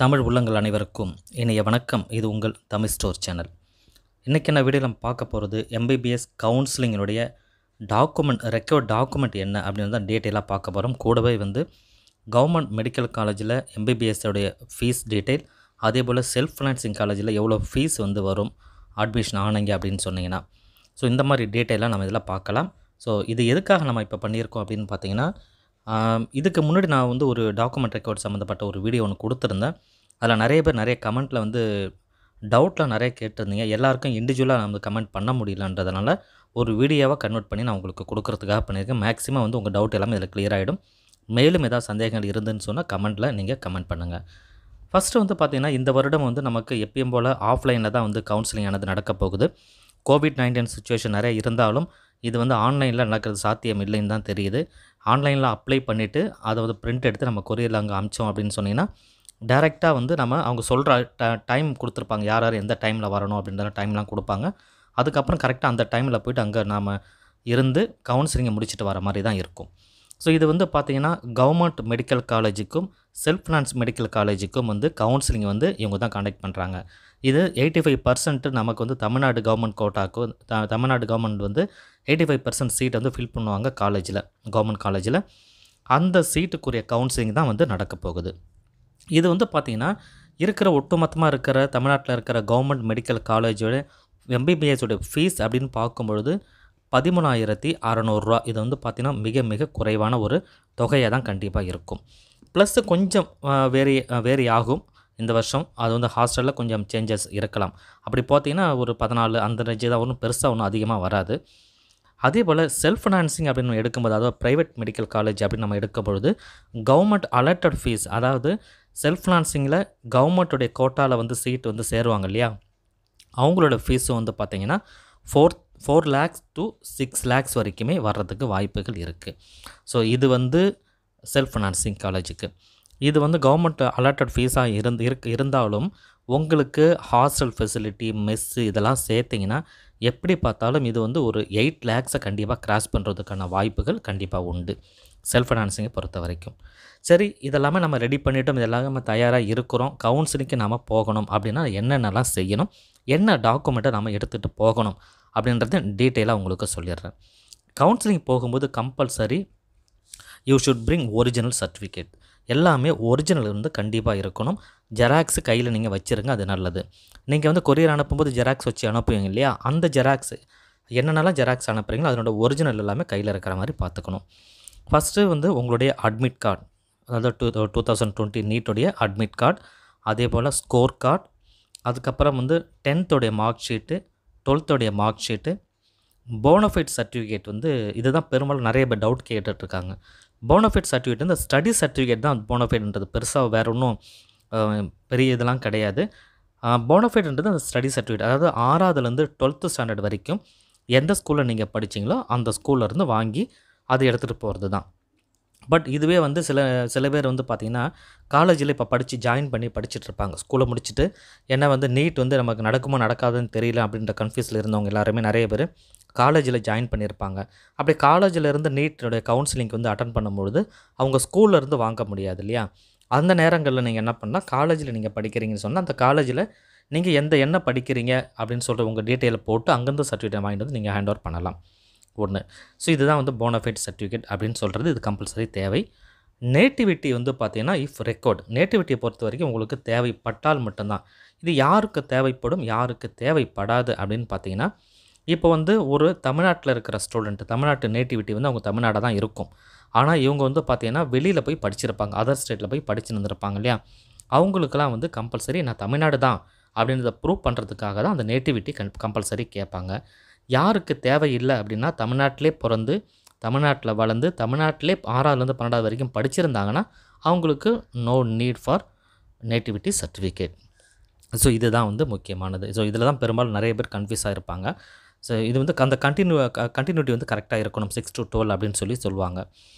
தமிழ் உள்ளங்கள் அனைவருக்கும் இனிய வணக்கம் இது உங்கள் தமிழ் ஸ்டோர் சேனல் இன்றைக்கி என்ன வீடியோ நம்ம பார்க்க போகிறது எம்பிபிஎஸ் கவுன்சிலிங்கினுடைய டாக்குமெண்ட் ரெக்கார்ட் டாக்குமெண்ட் என்ன அப்படின்னு தான் டீட்டெயிலாக பார்க்க போகிறோம் கூடவே வந்து கவர்மெண்ட் மெடிக்கல் காலேஜில் எம்பிபிஎஸ்ஸோடைய ஃபீஸ் டீட்டெயில் அதே போல் செல்ஃப் ஃபினான்சிங் காலேஜில் எவ்வளோ ஃபீஸ் வந்து வரும் அட்மிஷன் ஆனீங்க அப்படின்னு சொன்னீங்கன்னா ஸோ இந்த மாதிரி டீட்டெயிலாக நம்ம இதில் பார்க்கலாம் ஸோ இது எதுக்காக நம்ம இப்போ பண்ணியிருக்கோம் அப்படின்னு பார்த்தீங்கன்னா ஆம், இதுக்கு முன்னாடி நான் வந்து ஒரு டாக்குமெண்ட் ரெக்கார்ட் சம்மந்தப்பட்ட ஒரு வீடியோ ஒன்று கொடுத்துருந்தேன் அதில் நிறைய பேர் நிறைய கமெண்ட்டில் வந்து டவுட்லாம் நிறைய கேட்டிருந்தீங்க எல்லாருக்கும் இண்டிவிஜுவலாக நம்ம கமெண்ட் பண்ண முடியலன்றதுனால ஒரு வீடியோவாக கன்வெர்ட் பண்ணி நான் உங்களுக்கு கொடுக்கறதுக்காக பண்ணியிருக்கேன் மேக்ஸிமம் வந்து உங்கள் டவுட் எல்லாமே இதில் clear ஆகிடும் மேலும் ஏதாவது சந்தேகங்கள் இருந்துன்னு சொன்னால் கமெண்ட்டில் நீங்கள் கமெண்ட் பண்ணுங்கள் ஃபஸ்ட்டு வந்து பார்த்திங்கன்னா இந்த வருடம் வந்து நமக்கு எப்பயும் போல் ஆஃப்லைனில் தான் வந்து கவுன்சிலிங் ஆனது நடக்க போகுது கோவிட் நைன்டீன் சுச்சுவேஷன் நிறைய இருந்தாலும் இது வந்து ஆன்லைனில் நடக்கிறது சாத்தியம் இல்லைன்னு தான் தெரியுது ஆன்லைனில் அப்ளை பண்ணிவிட்டு அதை வந்து பிரிண்ட் எடுத்து நம்ம கொரியரில் அங்கே அமிச்சோம் அப்படின்னு சொன்னீங்கன்னா டேரெக்டாக வந்து நம்ம அவங்க சொல்கிற டைம் கொடுத்துருப்பாங்க யார் யார் எந்த டைமில் வரணும் அப்படின்ற டைம்லாம் கொடுப்பாங்க அதுக்கப்புறம் கரெக்டாக அந்த டைமில் போயிட்டு அங்கே நாம் இருந்து கவுன்சிலிங்கை முடிச்சுட்டு வர மாதிரி தான் இருக்கும் ஸோ இது வந்து பார்த்திங்கன்னா கவர்மெண்ட் மெடிக்கல் காலேஜுக்கும் செல்ஃப் ஃபினான்ஸ் மெடிக்கல் காலேஜுக்கும் வந்து கவுன்சிலிங் வந்து இவங்க தான் காண்டக்ட் பண்ணுறாங்க இது எயிட்டி ஃபைவ் பர்சன்ட் நமக்கு வந்து தமிழ்நாடு கவர்மெண்ட் கோட்டாக்கும் த தமிழ்நாடு கவர்மெண்ட் வந்து எயிட்டி ஃபைவ் பர்சன்ட் சீட் வந்து ஃபில் பண்ணுவாங்க காலேஜில் கவர்மெண்ட் காலேஜில் அந்த சீட்டுக்குரிய கவுன்சிலிங் தான் வந்து நடக்க போகுது இது வந்து பார்த்திங்கன்னா இருக்கிற ஒட்டுமொத்தமாக இருக்கிற தமிழ்நாட்டில் இருக்கிற கவர்மெண்ட் மெடிக்கல் காலேஜோட எம்பிபிஎஸோட ஃபீஸ் அப்படின்னு பார்க்கும்பொழுது பதிமூணாயிரத்தி அறநூறுரூவா இது வந்து பார்த்திங்கன்னா மிக மிக குறைவான ஒரு தொகையாக தான் கண்டிப்பாக இருக்கும் ப்ளஸ் கொஞ்சம் வேரி வேரி ஆகும் இந்த வருஷம் அது வந்து ஹாஸ்டலில் கொஞ்சம் சேஞ்சஸ் இருக்கலாம் அப்படி பார்த்தீங்கன்னா ஒரு பதினாலு அந்த ரேஞ்சு தான் ஒன்றும் பெருசாக ஒன்றும் அதிகமாக வராது அதே போல் செல்ஃப் ஃபினான்சிங் அப்படின்னு நம்ம எடுக்கும்போது அதாவது ப்ரைவேட் மெடிக்கல் காலேஜ் அப்படின்னு நம்ம எடுக்கும் பொழுது கவர்மெண்ட் அலர்ட்டட் ஃபீஸ் அதாவது செல்ஃப் ஃபினான்சிங்கில் கவர்மெண்ட்டுடைய கோட்டாவில் வந்து சீட் வந்து சேருவாங்க இல்லையா அவங்களோட ஃபீஸும் வந்து பார்த்திங்கன்னா four four lakhs to six lakhs வரைக்குமே வர்றதுக்கு வாய்ப்புகள் இருக்குது ஸோ இது வந்து செல்ஃப் ஃபினான்சிங் காலேஜுக்கு இது வந்து கவர்மெண்ட் அலாட்டட் ஃபீஸாக இருந்து இருக்கு இருந்தாலும் உங்களுக்கு ஹாஸ்டல் ஃபெசிலிட்டி மெஸ்ஸு இதெல்லாம் சேர்த்திங்கன்னா எப்படி பார்த்தாலும் இது வந்து ஒரு எயிட் லேக்ஸை கண்டிப்பாக கிராஸ் பண்ணுறதுக்கான வாய்ப்புகள் கண்டிப்பாக உண்டு செல்ஃப் ஃபினான்சிங்கை பொறுத்த வரைக்கும் சரி இதெல்லாமே நம்ம ரெடி பண்ணிட்டோம் இதெல்லாமே நம்ம தயாராக இருக்கிறோம் கவுன்சிலிங்க்கு நம்ம போகணும் அப்படின்னா என்னென்னலாம் செய்யணும் என்ன டாக்குமெண்ட்டை நம்ம எடுத்துகிட்டு போகணும் அப்படின்றத டீட்டெயிலாக உங்களுக்கு சொல்லிடுறேன் கவுன்சிலிங் போகும்போது compulsory you should bring original certificate எல்லாமே ஒரிஜினல் வந்து கண்டிப்பாக இருக்கணும் ஜெராக்ஸ் கையில் நீங்கள் வச்சுருங்க அது நல்லது நீங்கள் வந்து கொரியர் அனுப்பும்போது ஜெராக்ஸ் வச்சு அனுப்புவீங்க இல்லையா அந்த ஜெராக்ஸ் என்னென்னலாம் ஜெராக்ஸ் அனுப்புகிறீங்களோ அதனோட ஒரிஜினல் எல்லாமே கையில் இருக்கிற மாதிரி பார்த்துக்கணும் ஃபஸ்ட்டு வந்து உங்களுடைய அட்மிட் கார்டு அதாவது டூ டூ தௌசண்ட் டுவெண்ட்டி நீட்டுடைய அட்மிட் கார்டு அதே போல் ஸ்கோர் கார்டு அதுக்கப்புறம் வந்து டென்த்தோடைய மார்க் ஷீட்டு டுவெல்த்தோடைய மார்க் ஷீட்டு போனஃபைட் சர்டிஃபிகேட் வந்து இதுதான் பெரும்பாலும் நிறைய பேர் டவுட் கேட்டுட்ருக்காங்க போனஃபைட் சர்டிஃபிகேட் வந்து ஸ்டடி சர்டிஃபிகேட் தான் போனஃபைட்ன்றது பெருசாக வேறு ஒன்றும் அஹ், பெரிய இதெல்லாம் கிடையாது போனஃபைட்ன்றது அந்த ஸ்டடி சர்டிஃபிகேட் அதாவது ஆறாவதுலேருந்து டுவெல்த்து ஸ்டாண்டர்ட் வரைக்கும் எந்த ஸ்கூலில் நீங்கள் படிச்சீங்களோ அந்த ஸ்கூல்ல இருந்து வாங்கி அதை எடுத்துகிட்டு போகிறது தான் பட் இதுவே வந்து சில சில பேர் வந்து பார்த்திங்கன்னா காலேஜில் இப்போ படித்து ஜாயின் பண்ணி படிச்சுட்டு இருப்பாங்க ஸ்கூலை முடிச்சுட்டு ஏன்னா வந்து நீட் வந்து நமக்கு நடக்குமோ நடக்காதுன்னு தெரியல அப்படின்ற கன்ஃபியூஸில் இருந்தவங்க எல்லாருமே நிறைய பேர் காலேஜில் ஜாயின் பண்ணியிருப்பாங்க அப்படி காலேஜில் இருந்து நீட்டோடைய கவுன்சிலிங்க்கு வந்து அட்டன் பண்ணும்பொழுது அவங்க ஸ்கூல்ல இருந்து வாங்க முடியாது இல்லையா அந்த நேரங்களில் நீங்கள் என்ன பண்ணலாம் காலேஜில் நீங்கள் படிக்கிறீங்கன்னு சொன்னால் அந்த காலேஜில் நீங்கள் எந்த என்ன படிக்கிறீங்க அப்படின்னு சொல்லிட்டு உங்கள் டீட்டெயிலை போட்டு அங்கேருந்து சர்டிஃபிகேட் வாங்கிட்டு வந்து நீங்கள் ஹேண்ட் ஓவர் பண்ணலாம் ஒன்று ஸோ இதுதான் வந்து போனஃபைட் சர்டிஃபிகேட் அப்படின்னு சொல்கிறது இது கம்பல்சரி தேவை நேட்டிவிட்டி வந்து பார்த்தீங்கன்னா இஃப் ரெக்கார்ட் நேட்டிவிட்டியை பொறுத்த வரைக்கும் உங்களுக்கு தேவைப்பட்டால் மட்டும்தான் இது யாருக்கு தேவைப்படும் யாருக்கு தேவைப்படாது அப்படின்னு பார்த்தீங்கன்னா இப்போ வந்து ஒரு தமிழ்நாட்டில் இருக்கிற ஸ்டூடெண்ட் தமிழ்நாட்டு நேட்டிவிட்டி வந்து அவங்க தமிழ்நாடாக தான் இருக்கும் ஆனால் இவங்க வந்து பார்த்தீங்கன்னா வெளியில் போய் படிச்சிருப்பாங்க அதர் ஸ்டேட்டில் போய் படிச்சு இருந்திருப்பாங்க இல்லையா அவங்களுக்கெல்லாம் வந்து கம்பல்சரி நான் தமிழ்நாடு தான் அப்படின்றத ப்ரூவ் பண்ணுறதுக்காக தான் அந்த நேட்டிவிட்டி கன் கம்பல்சரி கேட்பாங்க யாருக்கு தேவையில்லை அப்படின்னா தமிழ்நாட்டிலே பிறந்து தமிழ்நாட்டில் வளர்ந்து தமிழ்நாட்டிலே ஆறாவதுலேருந்து பன்னெண்டாவது வரைக்கும் படிச்சிருந்தாங்கன்னா அவங்களுக்கு no need for nativity certificate so இதுதான் வந்து முக்கியமானது ஸோ இதில் தான் பெரும்பாலும் நிறைய பேர் கன்ஃபியூஸ் ஆகிருப்பாங்க ஸோ இது வந்து அந்த கண்டினியூ கண்டினியூட்டி வந்து கரெக்டாக இருக்கணும் சிக்ஸ் டு டுவெல் அப்படின்னு சொல்லி சொல்லுவாங்க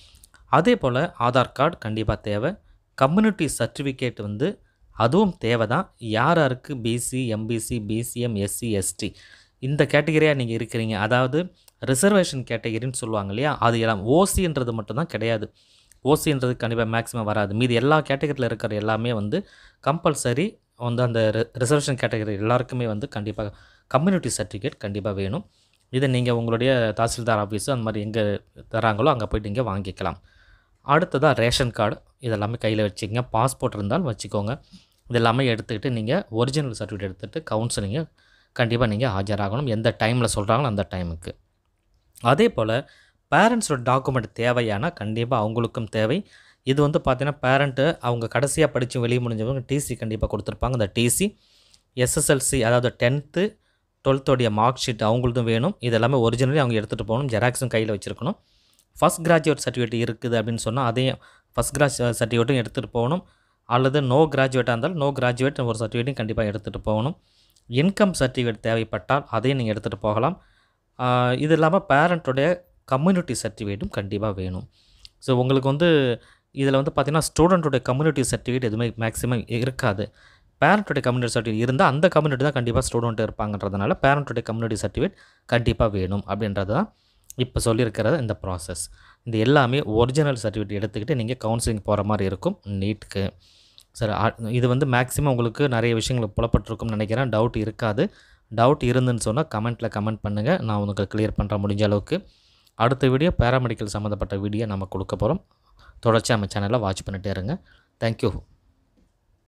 அதே போல் ஆதார் கார்டு கண்டிப்பாக தேவை கம்யூனிட்டி சர்டிஃபிகேட் வந்து அதுவும் தேவை தான் யார் யாருக்கு BC MBC BCM SC ST இந்த கேட்டகரியாக நீங்கள் இருக்கிறீங்க அதாவது ரிசர்வேஷன் கேட்டகரின்னு சொல்லுவாங்க இல்லையா அது எல்லாம் ஓசின்றது மட்டும்தான் கிடையாது ஓசின்றது கண்டிப்பாக மேக்ஸிமம் வராது மீதி எல்லா கேட்டகரியில் இருக்கிற எல்லாமே வந்து கம்பல்சரி வந்து அந்த ரிசர்வேஷன் கேட்டகரி எல்லாருக்குமே வந்து கண்டிப்பாக கம்யூனிட்டி சர்டிஃபிகேட் கண்டிப்பாக வேணும் இதை நீங்கள் உங்களுடைய தாசில்தார் ஆஃபீஸு அந்த மாதிரி எங்கே தராங்களோ அங்கே போய்ட்டு நீங்கள் வாங்கிக்கலாம் அடுத்ததாக ரேஷன் கார்டு இதெல்லாமே கையில் வச்சுக்கோங்க பாஸ்போர்ட் இருந்தாலும் வச்சுக்கோங்க இதெல்லாமே எடுத்துக்கிட்டு நீங்கள் ஒரிஜினல் சர்டிஃபிகேட் எடுத்துகிட்டு கவுன்சிலிங்கு கண்டிப்பாக நீங்கள் ஆஜராகணும் எந்த டைமில் சொல்கிறாங்களோ அந்த டைமுக்கு அதே போல் பேரண்ட்ஸோட டாக்குமெண்ட் தேவையானா கண்டிப்பாக அவங்களுக்கும் தேவை இது வந்து பார்த்தீங்கன்னா பேரண்ட்டு அவங்க கடைசியாக படித்து வெளியே முடிஞ்சவங்க டிசி கண்டிப்பாக கொடுத்துருப்பாங்க அந்த டிசி எஸ்எஸ்எல்சி அதாவது டென்த்து டுவெல்த்தோடைய மார்க் ஷீட் அவங்களுதும் வேணும் இது எல்லாமே ஒரிஜினலி அவங்க எடுத்துகிட்டு போகணும் ஜெராக்ஸும் கையில் வச்சுருக்கணும் ஃபஸ்ட் கிராஜுவேட் சர்டிஃபிகேட் இருக்குது அப்படின்னு சொன்னால் அதையும் ஃபஸ்ட் கிராஜ் சர்டிஃபிகேட்டும் எடுத்துகிட்டு போகணும் அல்லது நோ கிராஜுவேட்டாக இருந்தாலும் நோ கிராஜுவேட் ஒரு சர்டிஃபிகேட்டும் கண்டிப்பாக எடுத்துகிட்டு போகணும் இன்கம் சர்டிஃபிகேட் தேவைப்பட்டால் அதையும் நீங்கள் எடுத்துகிட்டு போகலாம் ஆஹ் இது இல்லாமல் பேரண்ட்டுடைய கம்யூனிட்டி சர்டிஃபிகேட்டும் கண்டிப்பாக வேணும் ஸோ உங்களுக்கு வந்து இதில் வந்து பார்த்திங்கன்னா ஸ்டூடெண்ட்டுடைய கம்யூனிட்டி சர்டிஃபிகேட் எதுவுமே மேக்ஸிமம் இருக்காது பேரண்ட்டுடைய கம்யூனிட்டி சர்டிஃபிகேட் இருந்தால் அந்த கம்யூனிட்டி தான் கண்டிப்பாக ஸ்டூடெண்ட் இருப்பாங்கன்றதுனால பேரண்ட்டுடைய கம்யூனிட்டி சர்டிஃபிகேட் கண்டிப்பாக வேணும் அப்படின்றது தான் இப்போ சொல்லியிருக்கிறது இந்த ப்ராசஸ் இந்த எல்லாமே ஒரிஜினல் சர்டிஃபிகேட் எடுத்துக்கிட்டு நீங்கள் கவுன்சிலிங் போகிற மாதிரி இருக்கும் நீட்டுக்கு சரி அ- இது வந்து மேக்ஸிமம் உங்களுக்கு நிறைய விஷயங்கள் புலப்பட்டிருக்கும்னு நினைக்கிறேன் டவுட் இருக்காது டவுட் இருந்துன்னு சொன்னால் கமெண்ட்டில் கமெண்ட் பண்ணுங்கள் நான் உங்களுக்கு கிளியர் பண்ணுற முடிஞ்ச அளவுக்கு அடுத்த வீடியோ பேராமெடிக்கல் சம்மந்தப்பட்ட வீடியோ நம்ம கொடுக்க போகிறோம் தொடர்ச்சி நம்ம சேனலை வாட்ச் பண்ணிட்டே இருங்க தேங்க்யூ